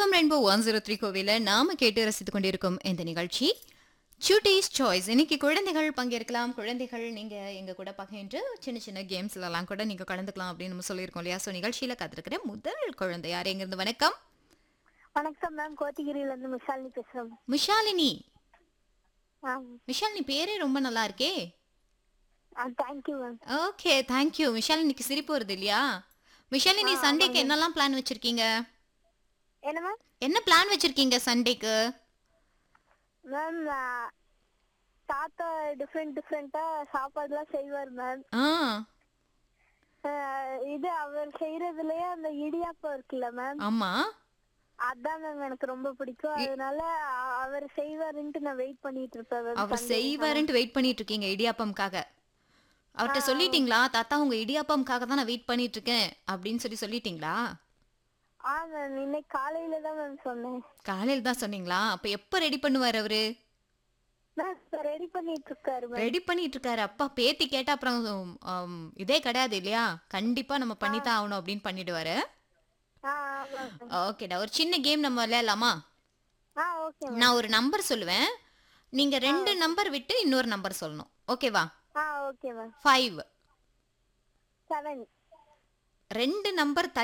FM rainbow one zero three கோவில நாம கேட்டு ரசித்துக் கொண்டிருக்கும் இந்த நிகழ்ச்சி சுட்டீஸ் சாய்ஸ் இன்னைக்கு குழந்தைகள் பங்கேற்கலாம் குழந்தைகள் நீங்க எங்க கூட பகிர்ந்து சின்ன சின்ன கேம்ஸ்ல எல்லாம் கூட நீங்க கலந்துக்கலாம் அப்படின்னு நம்ம சொல்லியிருக்கோம் இல்லையா ஸோ நிகழ்ச்சியில காத்திருக்கிற முதல் குழந்தை யார் எங்க இருந்து வணக்கம் வணக்கம் மேம் கோத்தகிரியில இருந்து மிஷாலினி பேசுறேன் மிஷாலினி ஆ மிஷாலினி பேரே ரொம்ப நல்லா இருக்கே ஆ தேங்க்யூ மேம் ஓகே தேங்க்யூ மிஷாலினிக்கு சிரிப்பு வருது இல்லையா மிஷாலினி சண்டேக்கு என்னெல்லாம் பிளான் வச்சிருக்கீங்க என்ன மேம் என்ன பிளான் வச்சிருக்கீங்க சண்டேக்கு மேம் தாத்தா டிஃப்ரெண்ட் டிஃப்ரெண்டா சாப்பாடுலாம் செய்வார் மேம் ஆ இது அவர் செய்யறதுலயே அந்த இடியாப்பம் இருக்குல்ல மேம் ஆமா அதான் மேம் எனக்கு ரொம்ப பிடிக்கும் அதனால அ- அவர் செய்வாருன்ட்டு நான் வெயிட் பண்ணிட்டு இருப்பேன் மேம் அவர் செய்வாருன்ட்டு வெயிட் பண்ணிட்டு இருக்கீங்க இடியாப்பம்காக அவர்கிட்ட சொல்லிட்டீங்களா தாத்தா உங்க இடியாப்பம்காக தான் நான் வெயிட் பண்ணிட்டு இருக்கேன் அப்படின்னு சொல்லி சொல்லிட்டீங்களா ஆ மேம் இன்னைக்கு காலையில தான் மேம் சொன்னேன் காலையில தான் சொன்னீங்களா அப்ப எப்ப ரெடி பண்ணுவார் அவரு மேம் ரெடி பண்ணிட்டு இருக்காரு மேம் ரெடி பண்ணிட்டு இருக்காரு அப்பா பேத்தி கேட்டா அப்புறம் ஆம், இதே கிடையாது இல்லையா கண்டிப்பா நம்ம பண்ணித்தான் ஆகணும் அப்படின்னு பண்ணிடுவாரு ஆ ஆமா மேம் ஓகேடா ஒரு சின்ன கேம் நம்ம விளையாடலாமா ஆ ஓகே மேம் நான் ஒரு நம்பர் சொல்லுவேன் நீங்க ரெண்டு நம்பர் விட்டு இன்னொரு நம்பர் சொல்லணும் ஓகேவா ஆ ஓகே மேம் ஃபைவ் செவன் ரெண்டு நம்பர்